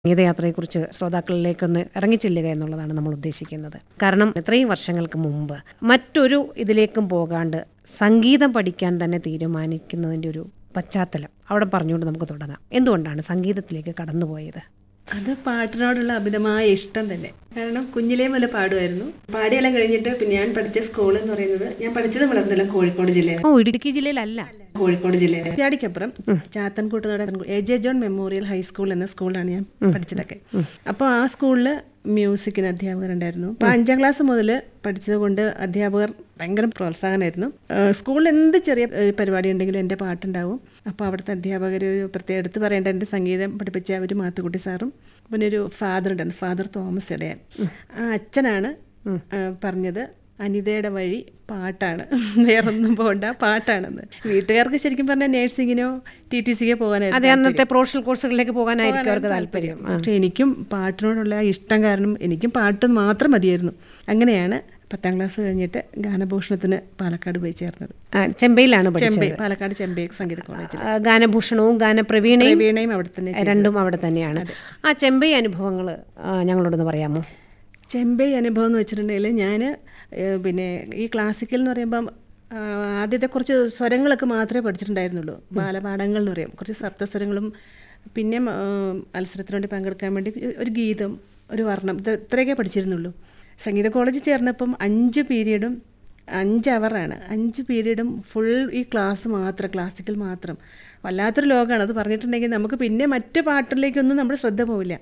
സംഗീതയാത്രയെക്കുറിച്ച് ശ്രോതാക്കളിലേക്കൊന്ന് ഇറങ്ങിച്ചെല്ലുക എന്നുള്ളതാണ് നമ്മൾ ഉദ്ദേശിക്കുന്നത് കാരണം ഇത്രയും വർഷങ്ങൾക്ക് മുമ്പ് മറ്റൊരു ഇതിലേക്കും പോകാണ്ട് സംഗീതം പഠിക്കാൻ തന്നെ തീരുമാനിക്കുന്നതിൻ്റെ ഒരു പശ്ചാത്തലം അവിടെ പറഞ്ഞുകൊണ്ട് നമുക്ക് തുടങ്ങാം എന്തുകൊണ്ടാണ് സംഗീതത്തിലേക്ക് കടന്നുപോയത് അത് പാട്ടിനോടുള്ള അമിതമായ ഇഷ്ടം തന്നെ കാരണം കുഞ്ഞിലേ മുതൽ പാടുമായിരുന്നു പാടിയെല്ലാം കഴിഞ്ഞിട്ട് പിന്നെ ഞാൻ പഠിച്ച സ്കൂൾ എന്ന് പറയുന്നത് ഞാൻ പഠിച്ചത് വളർന്നില്ല കോഴിക്കോട് ജില്ലയിൽ ഓ ഇടുക്കി ജില്ലയിലല്ല കോഴിക്കോട് ജില്ലയിൽ ചാടിക്കപ്പുറം ചാത്തൻകൂട്ടത്തോടെ A J John memorial high school എന്ന സ്കൂളിലാണ് ഞാൻ പഠിച്ചതൊക്കെ അപ്പോൾ ആ സ്കൂളിൽ മ്യൂസിക്കിന് അധ്യാപകരുണ്ടായിരുന്നു അപ്പോൾ അഞ്ചാം ക്ലാസ് മുതൽ പഠിച്ചത് കൊണ്ട് അധ്യാപകർ ഭയങ്കര പ്രോത്സാഹനമായിരുന്നു ഏഹ് സ്കൂളിൽ എന്ത് ചെറിയ ഒരു പരിപാടി ഉണ്ടെങ്കിലും എൻ്റെ പാട്ടുണ്ടാവും അപ്പോൾ അവിടുത്തെ അധ്യാപകർ ഒരു പ്രത്യേകം എടുത്ത് പറയേണ്ട എൻ്റെ സംഗീതം പഠിപ്പിച്ച ഒരു മാത്തുക്കുട്ടി സാറും പിന്നെ ഒരു ഫാദർ ഉണ്ടായിരുന്നു ഫാദർ തോമസ് ഇടയൻ ആ അച്ഛനാണ് ഏഹ് പറഞ്ഞത് അനിതയുടെ വഴി പാട്ടാണ് വേറൊന്നും പോകണ്ട പാട്ടാണെന്ന് വീട്ടുകാർക്ക് ശരിക്കും പറഞ്ഞാൽ നേഴ്സിങ്ങിനോ ടി ടി സിക്കോ അതെ പോകാനായിരുന്നു അന്നത്തെ പ്രൊഫഷണൽ കോഴ്സുകളിലേക്ക് പോകാനായിരിക്കും അവർക്ക് താല്പര്യം പക്ഷെ എനിക്കും പാട്ടിനോടുള്ള ആ ഇഷ്ടം കാരണം എനിക്കും പാട്ട് മാത്രം മതിയായിരുന്നു അങ്ങനെയാണ് പത്താം ക്ലാസ് കഴിഞ്ഞിട്ട് ഗാനഭൂഷണത്തിന് പാലക്കാട് പോയി ചേർന്നത് ആ, ചെമ്പൈയിലാണ് പഠിച്ചത് ചെമ്പൈ പാലക്കാട് ചെമ്പൈ സംഗീത കോളേജിൽ ആ, ഗാനഭൂഷണവും ഗാനപ്രവീണയും വീണയും അവിടെ തന്നെ രണ്ടും അവിടെ തന്നെയാണ് ആ ചെമ്പൈ അനുഭവങ്ങൾ ഞങ്ങളോടൊന്ന് പറയാമോ ചെമ്പൈ അനുഭവം എന്ന് വെച്ചിട്ടുണ്ടെങ്കിൽ ഞാൻ പിന്നെ ഈ ക്ലാസിക്കൽ എന്ന് പറയുമ്പം ആ, ആദ്യത്തെ കുറച്ച് സ്വരങ്ങളൊക്കെ മാത്രമേ പഠിച്ചിട്ടുണ്ടായിരുന്നുള്ളൂ ബാലപാഠങ്ങൾ എന്ന് പറയും കുറച്ച് സപ്തസ്വരങ്ങളും പിന്നെ ആ, മത്സരത്തിന് വേണ്ടി പങ്കെടുക്കാൻ വേണ്ടി ഒരു ഗീതം ഒരു വർണ്ണം ഇത് ഇത്രയൊക്കെ പഠിച്ചിരുന്നുള്ളൂ സംഗീത കോളേജിൽ ചേർന്നപ്പം അഞ്ച് പീരീഡും അഞ്ച് അവറാണ് അഞ്ച് പീരീഡും ഫുൾ ഈ ക്ലാസ് മാത്രം ക്ലാസിക്കൽ മാത്രം വല്ലാത്തൊരു ലോകമാണ് അത് പറഞ്ഞിട്ടുണ്ടെങ്കിൽ നമുക്ക് പിന്നെ മറ്റ് പാട്ടിലേക്കൊന്നും നമ്മുടെ ശ്രദ്ധ പോവില്ല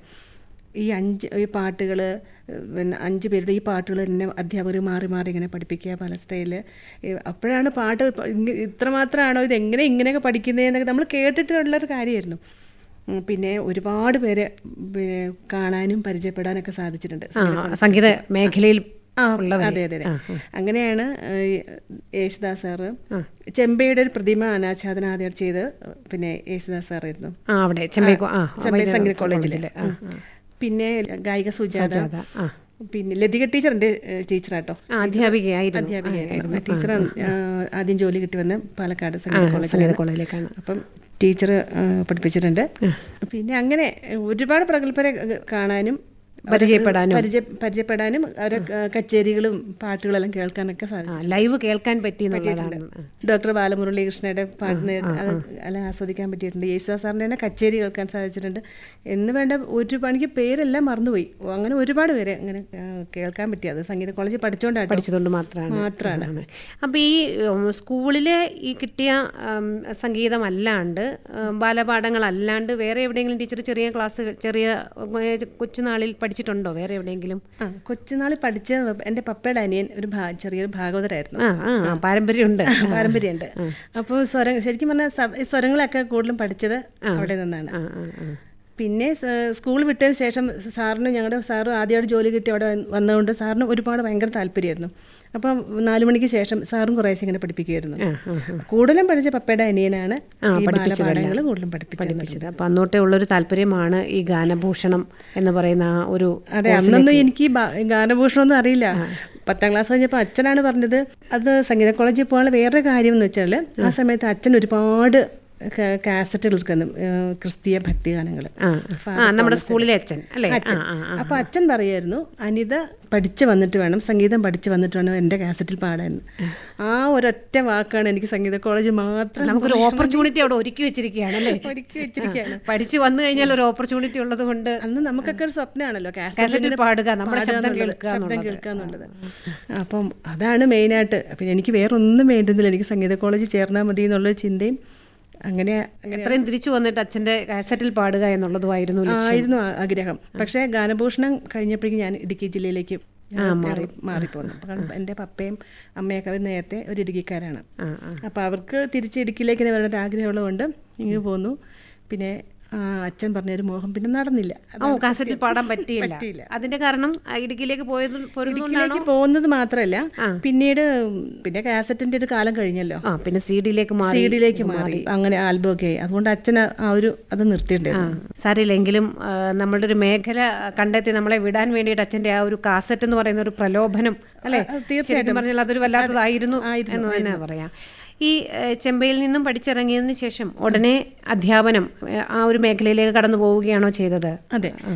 ഈ അഞ്ച് ഈ പാട്ടുകൾ പിന്നെ അഞ്ച് പേരുടെ ഈ പാട്ടുകൾ തന്നെ അധ്യാപകർ മാറി മാറി ഇങ്ങനെ പഠിപ്പിക്കുക പല സ്റ്റൈല് അപ്പോഴാണ് പാട്ട് ഇപ്പ ഇങ്ങ- ഇത്രമാത്രമാണോ ഇത് എങ്ങനെ ഇങ്ങനെയൊക്കെ പഠിക്കുന്നതെന്നൊക്കെ നമ്മൾ കേട്ടിട്ടുള്ളൊരു കാര്യമായിരുന്നു ഉം, പിന്നെ ഒരുപാട് പേരെ പിന്നെ കാണാനും പരിചയപ്പെടാനൊക്കെ സാധിച്ചിട്ടുണ്ട് ആ സംഗീത മേഖലയിൽ ആ അതെ അതെ അതെ അങ്ങനെയാണ് ഏഹ്, യേശുദാസ് സാറ് ചെമ്പയുടെ ഒരു പ്രതിമ അനാച്ഛാദനം ആദ്യം ചെയ്ത് പിന്നെ യേശുദാസ് സാറായിരുന്നു ആ അവിടെ ചെമ്പൈ കോ- ആ ചെമ്പൈ വൈദ്യ- സംഗീത കോളേജിൽ കോളേജില്. ആ, പിന്നെ ഗായിക സുജാത അതാ, ആ പിന്നെ ലതിക ടീച്ചർ എൻ്റെ ടീച്ചറാട്ടോ ആ, അധ്യാപികയായിരുന്നു അധ്യാപികയായിരുന്നു ടീച്ചർ ആദ്യം ജോലി കിട്ടി വന്ന് പാലക്കാട് സംഗീത കോളേജിൽ സംഗീത കോളേജിലേക്കാണ് അപ്പം ടീച്ചർ പഠിപ്പിച്ചിട്ടുണ്ട് പിന്നെ അങ്ങനെ ഒരുപാട് പ്രഗത്ഭരെ കാണാനും പരിചയപ്പെടാനും. പരിചയ പരിചയപ്പെടാനും അവരെ കച്ചേരികളും പാട്ടുകളെല്ലാം കേൾക്കാനൊക്കെ സാധിച്ചു ആ, ലൈവ് കേൾക്കാൻ പറ്റി എന്നുള്ളതാണ് ഡോക്ടർ ബാലമുരളീകൃഷ്ണയുടെ പാട്ടിന് അത് എല്ലാം ആസ്വദിക്കാൻ പറ്റിയിട്ടുണ്ട് യേശുദാസ് സാറിൻ്റെ തന്നെ കച്ചേരി കേൾക്കാൻ സാധിച്ചിട്ടുണ്ട് എന്ന് വേണ്ട ഒരു പണിക്ക് പേരെല്ലാം മറന്നുപോയി ഓ, അങ്ങനെ ഒരുപാട് പേരെ അങ്ങനെ ആ, കേൾക്കാൻ പറ്റി അത് സംഗീത കോളേജിൽ പഠിച്ചുകൊണ്ടാണ് പഠിച്ചതുകൊണ്ട് മാത്രമാണ് മാത്രമാണ് ആണ്. അപ്പോൾ ഈ ഉം, സ്കൂളിലെ ഈ കിട്ടിയ ഉം, സംഗീതമല്ലാണ്ട് ഉം, ബാലപാഠങ്ങളല്ലാണ്ട് വേറെ എവിടെയെങ്കിലും ടീച്ചർ ചെറിയ ക്ലാസ് ചെറിയ ഉം, കൊച്ചുനാളിൽ പഠിച്ചിട്ടുണ്ടോ വേറെ എവിടെയെങ്കിലും ആ കൊച്ചുനാളിൽ പഠിച്ച എൻ്റെ പപ്പയുടെ അനിയൻ ഒരു ഭാ- ചെറിയൊരു ഭാഗവതരായിരുന്നു ആ ആ പാരമ്പര്യമുണ്ട് പാരമ്പര്യമുണ്ട് അപ്പോൾ സ്വരം ശരിക്കും പറഞ്ഞാൽ സ- ഈ സ്വരങ്ങളൊക്കെ കൂടുതലും പഠിച്ചത് അവിടെ നിന്നാണ് ആ ആ ആ പിന്നെ സ- സ്കൂൾ വിട്ടതിന് ശേഷം സാറിന് ഞങ്ങളുടെ സാറ് ആദ്യമായിട്ട് ജോലി കിട്ടി അവിടെ വന്ന് വന്നതുകൊണ്ട് സാറിന് ഒരുപാട് ഭയങ്കര താല്പര്യമായിരുന്നു അപ്പം നാലു മണിക്ക് ശേഷം സാറും കുറേശ്ശെ ഇങ്ങനെ പഠിപ്പിക്കുമായിരുന്നു കൂടുതലും പഠിച്ച പപ്പയുടെ അനിയനാണ് ഈ ബാലപാഠങ്ങൾ കൂടുതലും പഠിപ്പിച്ചത് പഠിപ്പിച്ചത് അപ്പം അന്നോട്ടേ ഉള്ളൊരു താല്പര്യമാണ് ഈ ഗാനഭൂഷണം എന്ന് പറയുന്ന ആ ഒരു അതെ അന്നൊന്നും എനിക്ക് ഈ ബാ- ഗാനഭൂഷണമൊന്നും അറിയില്ല പത്താം ക്ലാസ് കഴിഞ്ഞപ്പോൾ അച്ഛനാണ് പറഞ്ഞത് അത് സംഗീത കോളേജിൽ പോകാനുള്ള വേറൊരു കാര്യം എന്ന് വെച്ചാൽ ആ സമയത്ത് അച്ഛൻ ഒരുപാട് ക- കാസറ്റുകൾ എടുക്കുന്നു ഏഹ് ക്രിസ്തീയ ഭക്തിഗാനങ്ങൾ ആ ആ നമ്മുടെ സ്കൂളിലെ അച്ഛൻ അല്ലേ ആ ആ ആ അപ്പോൾ അച്ഛൻ പറയുമായിരുന്നു അനിത പഠിച്ച് വന്നിട്ട് വേണം സംഗീതം പഠിച്ച് വന്നിട്ട് വേണം എൻ്റെ കാസറ്റിൽ പാടാൻ ആ ഒരൊറ്റ വാക്കാണ് എനിക്ക് സംഗീത കോളേജ് മാത്രം നമുക്കൊരു ഓപ്പർച്യൂണിറ്റി അവിടെ ഒരുക്കി വെച്ചിരിക്കുകയാണ് അല്ലേ ഒരുക്കി വെച്ചിരിക്കുകയാണ് പഠിച്ചു വന്നു കഴിഞ്ഞാൽ ഒരു ഓപ്പർച്യൂണിറ്റി ഉള്ളത് കൊണ്ട് അന്ന് നമുക്കൊക്കെ ഒരു സ്വപ്നമാണല്ലോ കാസറ്റിൽ പാടുക നമ്മുടെ ശബ്ദം എന്നുള്ളത്, കേൾക്കുക ശബ്ദം കേൾക്കുക എന്നുള്ളത് അപ്പം അതാണ് മെയിനായിട്ട് പിന്നെ എനിക്ക് വേറെ ഒന്നും വേണ്ടുന്നില്ല എനിക്ക് സംഗീത കോളേജിൽ ചേർന്നാൽ മതി എന്നുള്ളൊരു ചിന്തയും അങ്ങനെ എത്രയും തിരിച്ചു വന്നിട്ട് അച്ഛന്റെ കാസറ്റിൽ പാടുക എന്നുള്ളതുമായിരുന്നു ലക്ഷ്യം. ആയിരുന്നു ആ- ആഗ്രഹം പക്ഷേ ഗാനഭൂഷണം കഴിഞ്ഞപ്പോഴേക്കും ഞാൻ ഇടുക്കി ജില്ലയിലേക്ക് മാറി മാറിപ്പോന്നു കാരണം എൻ്റെ പപ്പയും അമ്മയൊക്കെ അവർ നേരത്തെ ഒരു ഇടുക്കിക്കാരാണ് ആ ആ അപ്പോൾ അവർക്ക് തിരിച്ച് ഇടുക്കിയിലേക്ക് തന്നെ വരേണ്ട ആഗ്രഹമുള്ളതുകൊണ്ട് ഇങ്ങ് പോന്നു പിന്നെ ആ, അച്ഛൻ പറഞ്ഞൊരു മോഹം പിന്നെ നടന്നില്ല ഓ കാസറ്റിൽ പാടാൻ പറ്റിയില്ല പറ്റിയില്ല. അതിന്റെ കാരണം ആ, ഇടുക്കിയിലേക്ക് പോയത് പോരുന്നതുകൊണ്ടാണോ ഇടുക്കിയിലേക്ക് പോകുന്നത് മാത്രമല്ല പിന്നീട് പിന്നെ കാസറ്റിന്റെ ഒരു കാലം കഴിഞ്ഞല്ലോ ആ പിന്നെ സി ഡിയിലേക്ക് മാറി സീഡിലേക്ക് മാറി അങ്ങനെ ആൽബം ഒക്കെ ആയി അതുകൊണ്ട് അച്ഛൻ ആ ഒരു അത് നിർത്തിയിട്ടുണ്ടായിരുന്നു സാരില്ലെങ്കിലും ആ, നമ്മളുടെ ഒരു മേഖല കണ്ടെത്തി നമ്മളെ വിടാൻ വേണ്ടിയിട്ട് അച്ഛന്റെ ആ ഒരു കാസറ്റ് എന്ന് പറയുന്ന ഒരു പ്രലോഭനം അല്ലേ തീർച്ചയായിട്ടും പറഞ്ഞാൽ അതൊരു വല്ലാത്തതായിരുന്നു എന്ന് തന്നെ പറയാം ഈ ഏ, ചെമ്പയിൽ നിന്നും പഠിച്ചിറങ്ങിയതിന് ശേഷം ഉടനെ അധ്യാപനം ഏ, ആ ഒരു മേഖലയിലേക്ക് കടന്നു പോവുകയാണോ ചെയ്തത് അതെ